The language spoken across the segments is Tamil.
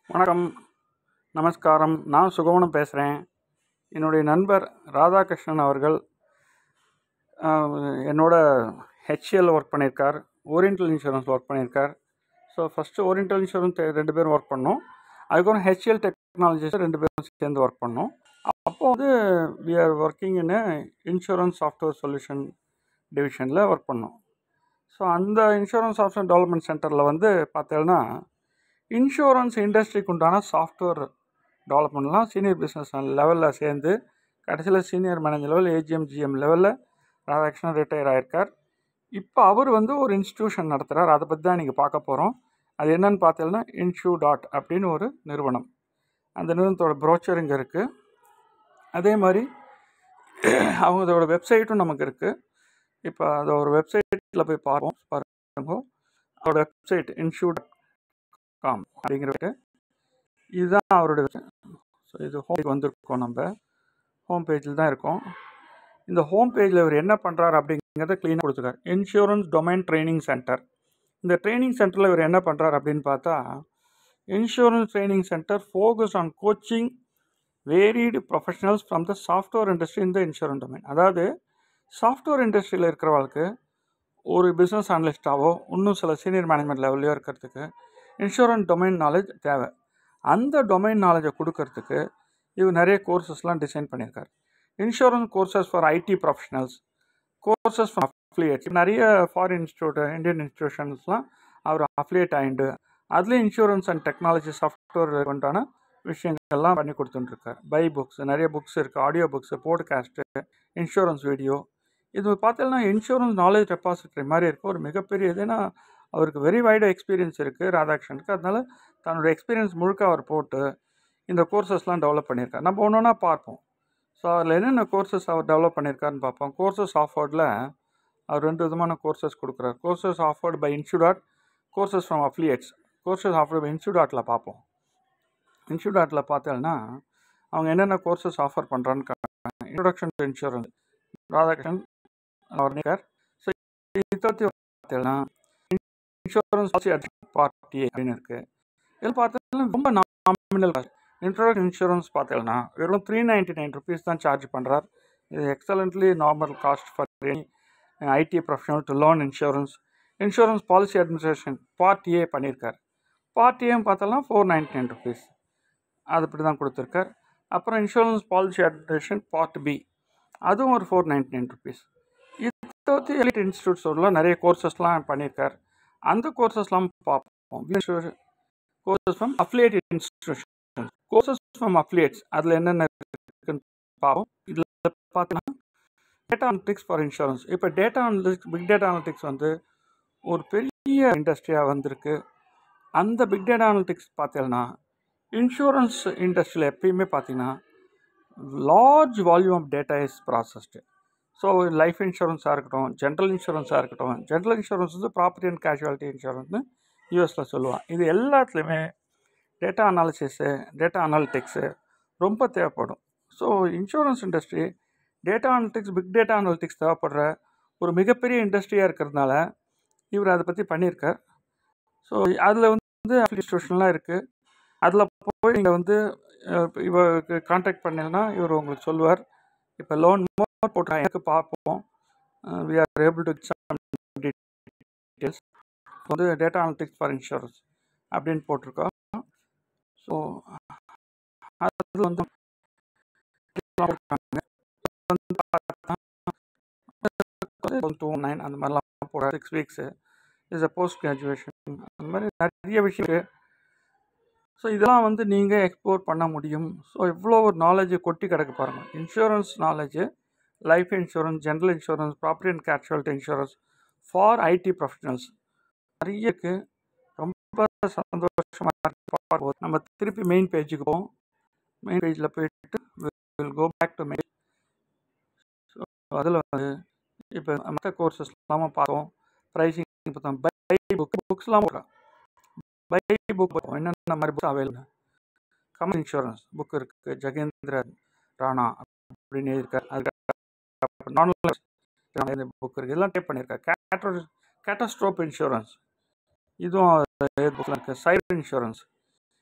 வணக்கம் நமஸ்காரம் நான் சுகவனம் பேசுகிறேன் என்னுடைய நண்பர் ராதாகிருஷ்ணன் அவர்கள் ஆஹ், என்னோட ஹெச்எல் ஒர்க் பண்ணியிருக்கார் ஓரியண்டல் இன்சூரன்ஸ் ஒர்க் பண்ணியிருக்கார் ஸோ ஃபஸ்ட்டு ஓரியண்டல் இன்சூரன்ஸ் ரெண்டு பேரும் ஒர்க் பண்ணோம் அதுக்கப்புறம் ஹெச்எல் டெக்னாலஜிஸ் ரெண்டு பேரும் சேர்ந்து ஒர்க் பண்ணோம் அப்போ வந்து we are working in insurance software solution டிவிஷனில் ஒர்க் பண்ணோம் ஸோ அந்த இன்சூரன்ஸ் சாஃப்ட்வேர் டெவலப்மெண்ட் சென்டரில் வந்து பார்த்தீங்கன்னா இன்சூரன்ஸ் இண்டஸ்ட்ரிக்கு உண்டான சாஃப்ட்வேர் டெவலப்மெண்ட்லாம் சீனியர் பிஸ்னஸ் லெவலில் சேர்ந்து கடைசியில் senior manager level AGM GM லெவலில் ராதாகிருஷ்ணன் ரிட்டையர் ஆயிருக்கார் இப்போ அவர் வந்து ஒரு இன்ஸ்டியூஷன் நடத்துகிறார் அதை பற்றி தான் நீங்கள் பார்க்க போகிறோம் அது என்னன்னு பார்த்தீங்கன்னா இன்ஷூ டாட் அப்படின்னு ஒரு நிறுவனம் அந்த நிறுவனத்தோட ப்ரோச்சர் இங்கே இருக்குது அதே மாதிரி அவங்களோட வெப்சைட்டும் நமக்கு இருக்குது இப்போ அதை ஒரு வெப்சைட்டில் போய் பார்ப்போம் பாருங்க அவரோட வெப்சைட் இன்ஷூ காம் அப்படிங்கிறது இதுதான் அவருடைய ஸோ இது ஹோம் வந்திருக்கோம் நம்ம ஹோம் பேஜில் தான் இருக்கோம் இந்த ஹோம் பேஜில் இவர் என்ன பண்ணுறாரு அப்படிங்கிறத க்ளீனாக கொடுத்துருக்காரு இன்சூரன்ஸ் டொமைன் ட்ரைனிங் சென்டர் இந்த ட்ரைனிங் சென்டரில் இவர் என்ன பண்ணுறாரு அப்படின்னு பார்த்தா insurance training centre focus on coaching varied professionals from the software industry இந்த இன்சூரன்ஸ் டொமைன் அதாவது சாஃப்ட்வேர் இண்டஸ்ட்ரியில் இருக்கிறவங்களுக்கு ஒரு பிஸ்னஸ் அனலிஸ்ட்டாவோ இன்னும் சில சீனியர் மேனேஜ்மெண்ட் லெவல்லையோ இருக்கிறதுக்கு இன்சூரன்ஸ் டொமைன் நாலேஜ் தேவை அந்த டொமைன் நாலேஜை கொடுக்கறதுக்கு இவர் நிறைய கோர்சஸ்லாம் டிசைன் பண்ணியிருக்காரு insurance courses for IT professionals courses for affiliates நிறைய ஃபாரின் இன்ஸ்டியூட் இந்தியன் இன்ஸ்டியூஷன்ஸ்லாம் அவர் அஃப்லியேட் ஆகிண்டு அதுலேயும் இன்சூரன்ஸ் அண்ட் டெக்னாலஜி சாஃப்ட்வேர் உண்டான விஷயங்கள்லாம் பண்ணி கொடுத்துட்டுருக்கார் பை புக்ஸ் நிறைய புக்ஸ் இருக்குது audio books podcast insurance video இது பார்த்தீங்கன்னா இன்சூரன்ஸ் நாலேஜ் டெபாசிட்டரி மாதிரி இருக்குது ஒரு மிகப்பெரிய இது ஏன்னா அவருக்கு வெரி வைடு எக்ஸ்பீரியன்ஸ் இருக்குது ராதாகிருஷ்ணனுக்கு அதனால தன்னோட எக்ஸ்பீரியன்ஸ் முழுக்க அவர் போட்டு இந்த கோர்சஸ்லாம் டெவலப் பண்ணியிருக்காரு நம்ம ஒன்று ஒன்றா பார்ப்போம் ஸோ அதில் என்னென்ன கோர்சஸ் அவர் டெவலப் பண்ணியிருக்காருன்னு பார்ப்போம் கோர்சஸ் ஆஃபர்டில் அவர் ரெண்டு விதமான கோர்சஸ் கொடுக்குறாரு courses offered by institute courses from affiliates courses offered by இன்ஸ்டியூடாட்டில் பார்ப்போம் இன்ஸ்டியூடாட்டில் பார்த்தோன்னா அவங்க என்னென்ன கோர்சஸ் ஆஃபர் பண்ணுறான்னு இன்ட்ரொடக்ஷன் டு இன்சூரன்ஸ் ராதாகிருஷ்ணன் அவர் ஸோ இதை பற்றி பார்த்தீங்கன்னா இன்சூரன்ஸ் பாலிசி பார்ட்டி அப்படின்னு இருக்குது இதில் பார்த்தீங்கன்னா ரொம்ப நாமினல் காஸ்ட் இன்ட்ரோடக்ட் இன்சூரன்ஸ் பார்த்தீங்கன்னா வெறும் த்ரீ நைன்ட்டி நைன் ருபீஸ் தான் சார்ஜ் பண்ணுறார் இது excellently normal cost for any IT professional to loan insurance insurance policy administration part A பண்ணியிருக்கார் பார்ட் ஏன்னு பார்த்தோம்னா ஃபோர் நைன்ட்டி நைன் ருபீஸ் அது இப்படி தான் கொடுத்துருக்கார் அப்புறம் insurance policy administration part B அதுவும் ஒரு ஃபோர் நைன்ட்டி நைன் ருபீஸ் இதை பற்றி எலிட் இன்ஸ்டியூட்ஸோட நிறைய கோர்சஸ்லாம் பண்ணியிருக்கார் அந்த கோர்சஸ்லாம் பார்ப்போம் courses from affiliate institution courses from affiliates அதில் என்னென்ன இருக்குன்னு பார்ப்போம் இதில் பார்த்தீங்கன்னா டேட்டா அனலிட்டிக்ஸ் ஃபார் இன்சூரன்ஸ் இப்போ data analytics big data analytics வந்து ஒரு பெரிய இண்டஸ்ட்ரியாக வந்திருக்கு அந்த பிக் டேட்டா அனலிட்டிக்ஸ் பார்த்தீங்கன்னா இன்சூரன்ஸ் இண்டஸ்ட்ரியில் எப்பயுமே பார்த்தீங்கன்னா large volume of data is processed so life இன்சூரன்ஸாக இருக்கட்டும் ஜென்ரல் இன்சூரன்ஸாக இருக்கட்டும் ஜென்ரல் இன்சூரன்ஸ் வந்து ப்ராப்பர்ட்டி அண்ட் கேஷுவாலிட்டி இன்சூரன்ஸ்னு யூஎஸில் சொல்லுவான் இது எல்லாத்துலேயுமே டேட்டா அனாலிசிஸு டேட்டா அனாலிட்டிக்ஸு ரொம்ப தேவைப்படும் so insurance industry data analytics big data analytics தேவைப்படுற ஒரு மிகப்பெரிய இண்டஸ்ட்ரியாக இருக்கிறதுனால இவர் அதை பற்றி பண்ணியிருக்கார் ஸோ அதில் வந்து இன்ஸ்டியூஷன்லாம் இருக்குது அதில் போய் நீங்கள் வந்து இவருக்கு காண்டாக்ட் பண்ணீங்கன்னா இவர் உங்களுக்கு சொல்லுவார் இப்போ லோன் மோர் போட்டு எனக்கு பார்ப்போம் we are able to details வந்து டேட்டா அனலிட்டிக்ஸ் ஃபார் இன்சூரன்ஸ் அப்படின்னு போட்டிருக்கோம் ஸோ அது வந்து டூ நைன் அந்த மாதிரிலாம் போடுற six weeks is a post graduation அந்த மாதிரி நிறைய விஷயம் ஸோ இதெல்லாம் வந்து நீங்கள் எக்ஸ்ப்ளோர் பண்ண முடியும் ஸோ எவ்வளோ ஒரு நாலேஜை கொட்டி கிடக்கு பாருங்கள் insurance knowledge life insurance general insurance property and casualty insurance for IT professionals நிறைய இருக்குது ரொம்ப சந்தோஷமாக இருக்கு நம்ம திருப்பி மெயின் பேஜுக்கு போவோம் மெயின் பேஜில் போயிட்டு will go back to main so அதில் வந்து இப்போ மற்ற கோர்சஸ் இல்லாமல் பார்த்தோம் ப்ரைஸிங் பார்த்தோம் பை புக் புக்ஸ்லாம் போடுறோம் பை புக் என்னென்ன மாதிரி books available Kamal insurance book இருக்குது ஜெகேந்திர ராணா அப்படின்னு எழுதியிருக்காரு அது நான் புக் இருக்குது இதெல்லாம் டைப் பண்ணியிருக்காரு கேட்டோ கேட்டஸ்ட்ரோப் இன்சூரன்ஸ் இதுவும் புக்கில் இருக்குது சைபர் இன்சூரன்ஸ்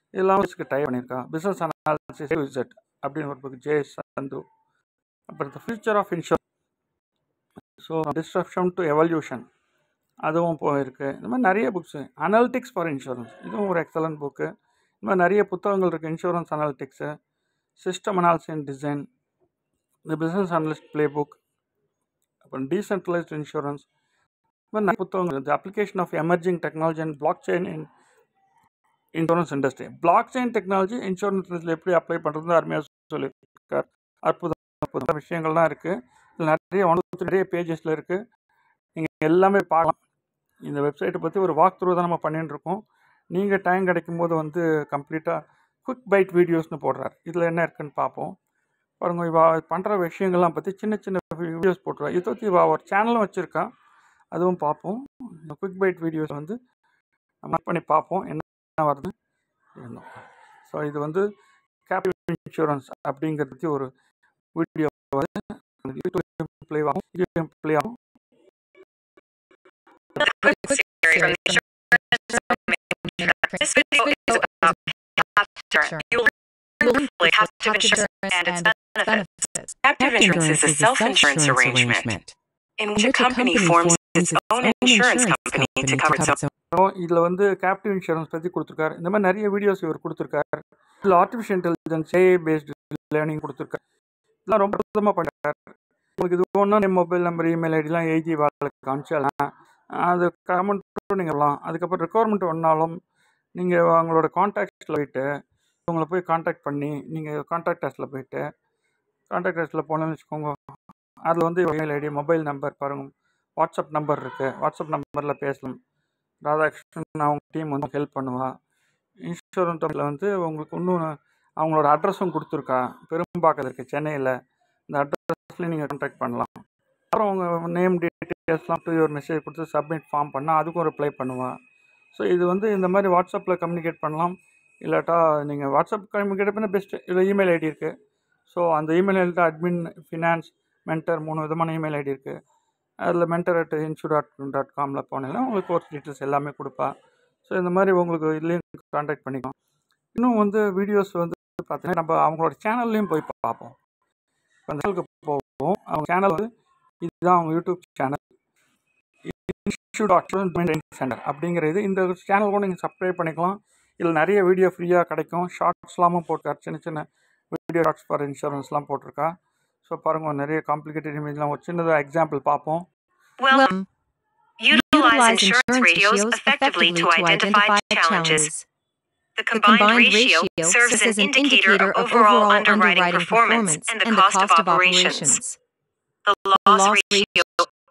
இதெல்லாம் டைப் பண்ணியிருக்கான் பிஸ்னஸ் அனாலிசிஸ் விசிட் அப்படின்னு ஒரு புக் ஜே சந்து அப்புறம் the future of insurance so disruption to evolution அதுவும் போயிருக்கு இந்த மாதிரி நிறைய புக்ஸு அனாலிட்டிக்ஸ் ஃபார் இன்சூரன்ஸ் இதுவும் ஒரு எக்ஸலண்ட் புக்கு இந்த மாதிரி நிறைய புத்தகங்கள் இருக்குது insurance analytics system analysis and design the business analyst playbook அப்புறம் டீசென்ட்ரலைஸ்ட் இன்சூரன்ஸ் இந்த மாதிரி நிறைய புத்தகங்கள் the application of emerging technology and blockchain in insurance industry blockchain technology இன்சூரன்ஸில் எப்படி அப்ளை பண்ணுறது அருமையாக சொல்லியிருக்கார் அற்புதம் அற்புதம் விஷயங்கள்லாம் இருக்குது இதில் நிறைய ஒன் நிறைய பேஜஸில் இருக்குது நீங்கள் எல்லாமே பார்க்கலாம் இந்த வெப்சைட்டை பற்றி ஒரு வாக் த்ரூ தான் நம்ம பண்ணிட்டு இருக்கோம் நீங்கள் டைம் கிடைக்கும்போது வந்து கம்ப்ளீட்டாக குவிக் பைட் வீடியோஸ்னு போடுறார் இதில் என்ன இருக்குன்னு பார்ப்போம் பாருங்க இவா பண்ணுற விஷயங்கள்லாம் பற்றி சின்ன சின்ன வீடியோஸ் போட்டுருவா இதை பற்றி இவா ஒரு சேனலும் வச்சுருக்கா அதுவும் பார்ப்போம் இந்த குவிக் பைட் வீடியோஸ் வந்து நம்ம பண்ணி பார்ப்போம் என்ன வருது இருந்தோம் ஸோ இது வந்து கேபிட்டல் இன்சூரன்ஸ் அப்படிங்கிறது பற்றி ஒரு வீடியோ வந்து யூடியூப் ப்ளே ஆகும் யூடியூப் ப்ளே ஆகும் quick series from the insurance This video is about captive insurance. You will learn fully captive insurance and its benefits. Captive insurance is a self-insurance arrangement in which a company forms its own insurance company to cover its own அப்புறம் இதில் வந்து கேப்டிவ் இன்சூரன்ஸ் பற்றி கொடுத்துருக்காரு இந்த மாதிரி நிறைய வீடியோஸ் இவர் கொடுத்துருக்காரு இதில் artificial intelligence AI based learning கொடுத்துருக்காரு இதெல்லாம் ரொம்ப அற்புதமாக பண்ணிருக்காரு உங்களுக்கு இது ஒன்றும் என் மொபைல் நம்பர் இமெயில் ஐடிலாம் ஏஜி வாழ்க்கை காமிச்சாலாம் அது கமெண்ட்டும் நீங்கள் வரலாம் அதுக்கப்புறம் ரெக்குவயர்மெண்ட் ஒன்றாலும் நீங்கள் அவங்களோட கான்டாக்டில் போயிட்டு உங்களை போய் காண்டாக்ட் பண்ணி நீங்கள் கான்டாக்ட் டெஸ்ட்டில் போயிட்டு கான்டாக்ட் டெஸ்ட்டில் போனோம்னு வச்சுக்கோங்க அதில் வந்து இமெயில் ஐடி மொபைல் நம்பர் பாருங்கள் வாட்ஸ்அப் நம்பர் இருக்குது வாட்ஸ்அப் நம்பரில் பேசலாம் ராதாகிருஷ்ணன் அவங்க டீம் வந்து ஹெல்ப் பண்ணுவா இன்சூரன்ஸ் வந்து உங்களுக்கு இன்னும் அவங்களோட அட்ரஸும் கொடுத்துருக்கா பெரும்பாக்கத்தில் இருக்குது சென்னையில் இந்த அட்ரஸில் நீங்கள் கான்டாக்ட் பண்ணலாம் அப்புறம் உங்கள் நேம் டீட்டெயில்ஸ்லாம் டு ஒரு மெசேஜ் கொடுத்து சப்மிட் ஃபார்ம் பண்ணால் அதுக்கும் ரிப்ளை பண்ணுவா ஸோ இது வந்து இந்த மாதிரி வாட்ஸ்அப்பில் கம்யூனிகேட் பண்ணலாம் இல்லாட்டா நீங்கள் வாட்ஸ்அப் கம்யூனிகேட் பண்ண பெஸ்ட்டு இதில் இமெயில் ஐடி இருக்குது ஸோ அந்த email ID admin finance mentor மூணு விதமான இமெயில் ஐடி இருக்குது அதில் mentor at insure dot dot காமில் போனீங்கன்னா உங்களுக்கு கோர்ஸ் டீட்டெயில்ஸ் எல்லாமே கொடுப்பா ஸோ இந்த மாதிரி உங்களுக்கு இதுலேயும் கான்டாக்ட் பண்ணிக்கலாம் இன்னும் வந்து வீடியோஸ் வந்து பார்த்தீங்கன்னா நம்ம அவங்களோட சேனல்லையும் போய் பார்ப்போம் இப்போ அந்த சேனலுக்கு போவோம் அவங்க சேனல் வந்து இதுதான் அவங்க YouTube channel institute of training centre அப்படிங்கிற இது இந்த சேனல் கூட நீங்கள் சப்ஸ்கிரைப் பண்ணிக்கலாம் இதில் நிறைய வீடியோ ஃப்ரீயாக கிடைக்கும் ஷார்ட்ஸ்லாமும் போட்டிருக்காரு சின்ன சின்ன வீடியோ ஷார்ட்ஸ் ஃபார் இன்சூரன்ஸ்லாம் போட்டிருக்கா ஸோ பாருங்கள் நிறைய காம்ப்ளிகேட்டட் இமேஜ்லாம் ஒரு சின்னதாக எக்ஸாம்பிள் பார்ப்போம் Well, utilize insurance ratios effectively to identify challenges. The combined ratio serves as an indicator of overall underwriting performance and the cost of operations. The loss ratio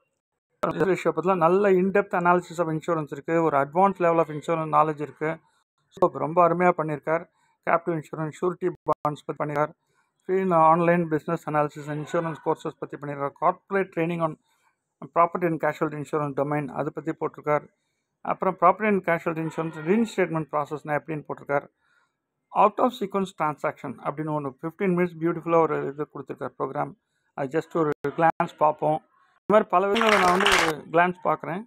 ratio பற்றிலாம் நல்ல இன்டெப்த் அனாலிசிஸ் ஆஃப் இன்சூரன்ஸ் இருக்குது ஒரு advance level of insurance knowledge இருக்குது ஸோ ரொம்ப அருமையாக பண்ணியிருக்கார் கேப்டிவ் இன்சூரன்ஸ் ஷூரிட்டி பாண்ட்ஸ் பற்றி பண்ணியிருக்கார் free online business analysis insurance courses பற்றி பண்ணியிருக்கார் corporate training on property and casualty insurance domain அதை பற்றி போட்டிருக்கார் அப்புறம் property and casualty insurance reinstatement ப்ராசஸ்னா எப்படின்னு போட்டிருக்கார் அவுட் ஆஃப் சீக்வன்ஸ் ட்ரான்சாக்ஷன் அப்படின்னு ஒன்று ஃபிஃப்டீன் மினிட்ஸ் பியூட்டிஃபுல்லாக ஒரு இது கொடுத்துருக்கார் ப்ரோக்ராம் அது ஜஸ்ட் ஒரு கிளான்ஸ் பார்ப்போம் இந்த மாதிரி பல விஷயங்களை நான் வந்து ஒரு கிளான்ஸ் பார்க்குறேன்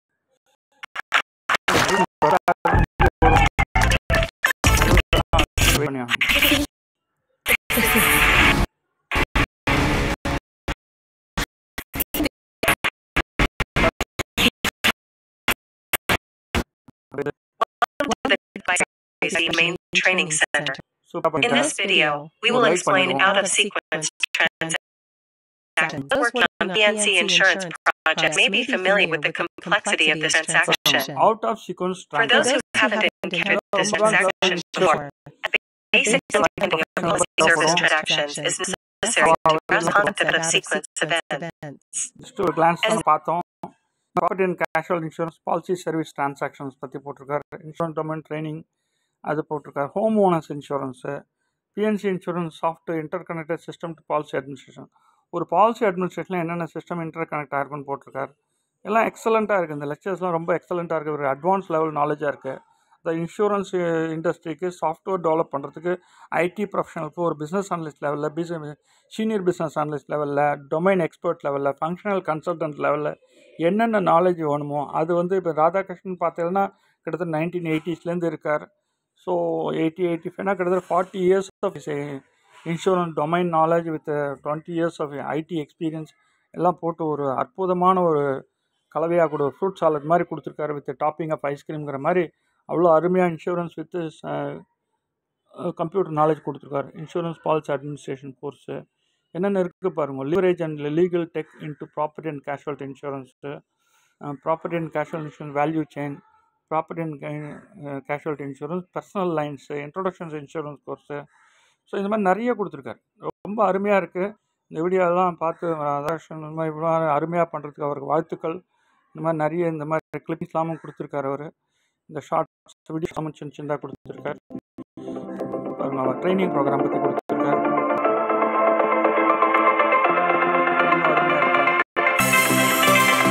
is the main training center. Super In this video, we will explain out of sequence transactions. Those working on PNC insurance projects may be familiar with the complexity of this transaction. Out of sequence For those who haven't encountered this transaction before, a basic understanding of policy service transactions is necessary to grasp the concept of sequence events. Just ஒரு கிளான்ஸ் தான் பார்த்தோம் property and casual insurance policy service transactions பற்றி போட்டிருக்காரு இன்சூரன்ஸ் டொமைன் ட்ரைனிங் அது போட்டிருக்காரு home owners insurance PNC insurance software interconnected system to policy administration ஒரு பாலிசி அட்மினிஸ்ட்ரேஷனில் என்னென்ன சிஸ்டம் இன்டர் கனெக்ட் ஆயிருக்குன்னு போட்டிருக்காரு எல்லாம் எக்ஸலண்ட்டாக இருக்குது இந்த லெக்சர்ஸ்லாம் ரொம்ப எக்ஸலண்ட்டாக இருக்குது ஒரு அட்வான்ஸ் லெவல் நாலேஜாக இருக்குது இந்த இன்சூரன்ஸ் இண்டஸ்ட்ரிக்கு சாஃப்ட்வேர் டெவலப் பண்ணுறதுக்கு ஐடி ப்ரொஃபஷனலுக்கு ஒரு பிஸ்னஸ் அனலிஸ்ட் லெவலில் பிஸ்னஸ் சீனியர் பிஸ்னஸ் அனலிஸ்ட் லெவலில் டொமைன் எக்ஸ்பர்ட் லெவலில் ஃபங்க்ஷனல் கன்சல்டன்ட் லெவலில் என்னென்ன நாலேஜ் வேணுமோ அது வந்து இப்போ ராதாகிருஷ்ணன் பார்த்தீங்கன்னா கிட்டத்தட்ட நைன்டீன் எயிட்டிஸ்லேருந்து இருக்கார் ஸோ எயிட்டி எயிட்டி ஃபைவ்னா கிட்டத்தட்ட forty years of insurance domain knowledge with twenty years of IT experience எல்லாம் போட்டு ஒரு அற்புதமான ஒரு கலவையாக கூட ஃப்ரூட் சாலட் மாதிரி கொடுத்துருக்காரு வித் டாப்பிங் ஆஃப் ஐஸ்கிரீம்ங்கிற மாதிரி அவ்வளோ அருமையாக இன்சூரன்ஸ் வித் கம்ப்யூட்டர் நாலேஜ் கொடுத்துருக்காரு இன்சூரன்ஸ் பாலிசி அட்மினிஸ்ட்ரேஷன் கோர்ஸு என்னென்ன இருக்குது பாருங்கள் leverage and legal tech into property and casualty insurance property and casual insurance value chain property and casualty insurance personal lines introductions insurance course so இந்த மாதிரி நிறைய கொடுத்துருக்காரு ரொம்ப அருமையாக இருக்குது இந்த வீடியோலாம் பார்த்து ராதாகிருஷ்ணன் இந்த மாதிரி இவ்வளோ அருமையாக பண்ணுறதுக்கு அவருக்கு வாழ்த்துக்கள் இந்த மாதிரி நிறைய இந்த மாதிரி கிளிப்ஸ்லாமும் கொடுத்துருக்காரு அவர் இந்த ஷார்ட்ஸ் வீடியோ சின்ன சின்னதாக கொடுத்துருக்காரு பாருங்க அவர் ட்ரைனிங் ப்ரோக்ராம் பற்றி கொடுத்துருக்காரு ரொம்ப அருமையா இருக்கு.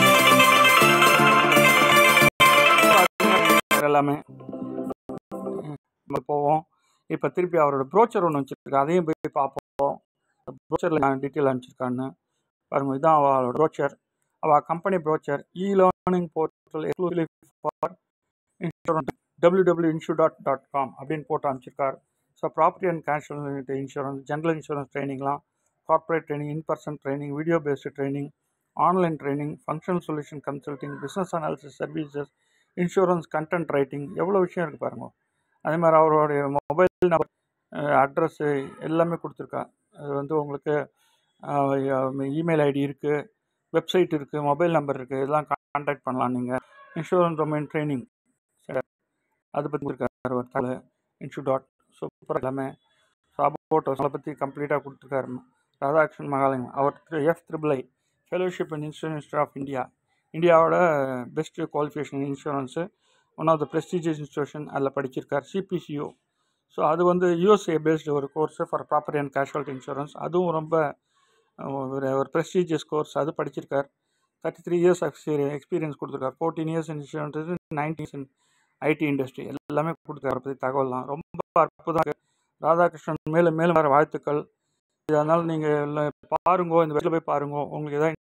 எல்லாமே ம், நம்ம போவோம் இப்போ திருப்பி அவரோட ப்ரோச்சர் ஒன்று வச்சுருக்கு அதையும் போய் பார்ப்போம் ப்ரோச்சரில் நான் டீட்டெயில் அனுப்பிச்சிருக்கான்னு பாருங்க இதுதான் அவளோட ப்ரோச்சர் அவள் company brochure e learning portal exclusive for insurance W W insu dot dot com அப்படின்னு போட்டு அனுப்பிச்சிருக்கார் so property and casual insurance general insurance ட்ரைனிங்லாம் corporate training in person training video based training online training functional solution consulting business analysis services insurance content writing எவ்வளோ விஷயம் இருக்குது பாருங்க அதே மாதிரி அவருடைய மொபைல் நம்பர் அட்ரஸ்ஸு எல்லாமே கொடுத்துருக்கா அது வந்து உங்களுக்கு இமெயில் ஐடி இருக்குது வெப்சைட் இருக்குது மொபைல் நம்பர் இருக்குது இதெல்லாம் கான்டாக்ட் பண்ணலாம் நீங்கள் இன்சூரன்ஸ் டொமைன் ட்ரைனிங் அதை பற்றி இருக்காரு ஒரு தகவல் இன்ஷூ டாட் சூப்பர் எல்லாமே சாபோட்டோ அதை பற்றி கம்ப்ளீட்டாக கொடுத்துருக்காரு ராதாகிருஷ்ணன் மகாலிங்கம் அவர் F triple I fellowship in insurance institute of India இந்தியாவோட best qualification insurance one of the prestigious institution அதில் படிச்சிருக்கார் சிபிசிஓ ஸோ அது வந்து யூஎஸ்ஏ பேஸ்டு ஒரு course for property and casualty insurance அதுவும் ரொம்ப ஒரு ஒரு ப்ரெஸ்டீஜியஸ் கோர்ஸ் அது படிச்சிருக்கார் தேர்ட்டி த்ரீ இயர்ஸ் எக்ஸ்பீரியன்ஸ் கொடுத்துருக்கார் fourteen years insurance nineteen in IT industry எல்லாமே கொடுத்துருக்காரு பற்றி தகவல்லாம் ரொம்ப அற்புதம் ராதாகிருஷ்ணன் மேலும் மேலும் வேறு வாழ்த்துக்கள் அதனால் நீங்கள் பாருங்கோ இந்த வீட்டில் போய் பாருங்கோ உங்களுக்கு எதாவது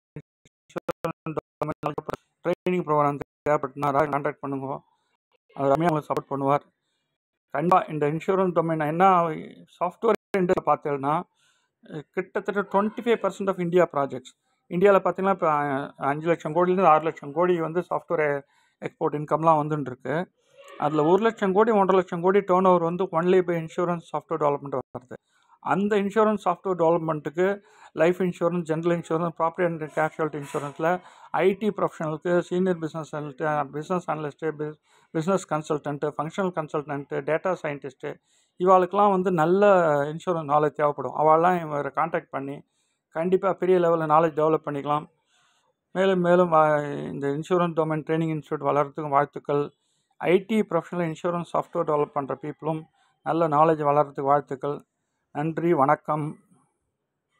ட்ரைனிங் ப்ரோக்ராம் தேவைப்பட்டுனா கான்டாக்ட் பண்ணுங்க அவர் ரம்யா உங்களுக்கு சப்போர்ட் பண்ணுவார் கண்டிப்பாக இந்த இன்சூரன்ஸ் டொமைன் என்ன சாஃப்ட்வேர் இண்டஸ்ட்ரியில் பார்த்தீங்கன்னா கிட்டத்தட்ட twenty five percent of India projects இந்தியாவில் பார்த்தீங்கன்னா இப்போ அஞ்சு லட்சம் கோடியிலேருந்து ஆறு லட்சம் கோடி வந்து சாஃப்ட்வேர் எக்ஸ்போர்ட் இன்கம்லாம் வந்துட்டுருக்கு அதில் ஒரு லட்சம் கோடி ஒன்றரை லட்சம் கோடி டேர்ன் ஓவர் வந்து ஒன்லி இப்போ இன்சூரன்ஸ் சாஃப்ட்வேர் டெவலப்மெண்ட் வருது அந்த இன்சூரன்ஸ் சாஃப்ட்வேர் டெவலப்மெண்ட்டுக்கு life insurance general insurance property and casualty இன்சூரன்ஸில் ஐடி ப்ரொஃபஷனலுக்கு senior business business analyst biz business consultant functional consultant data scientist இவாளுக்கெல்லாம் வந்து நல்ல இன்சூரன்ஸ் நாலேஜ் தேவைப்படும் அவள்லாம் இவரை காண்டாக்ட் பண்ணி கண்டிப்பாக பெரிய லெவலில் நாலேஜ் டெவலப் பண்ணிக்கலாம் மேலும் மேலும் இந்த இன்சூரன்ஸ் டொமைன் ட்ரைனிங் இன்ஸ்டியூட் வளர்கிறதுக்கும் வாழ்த்துக்கள் IT professional insurance software develop பண்ணுற பீப்புளும் நல்ல நாலேஜ் வளர்கிறதுக்கு வாழ்த்துக்கள் நன்றி வணக்கம்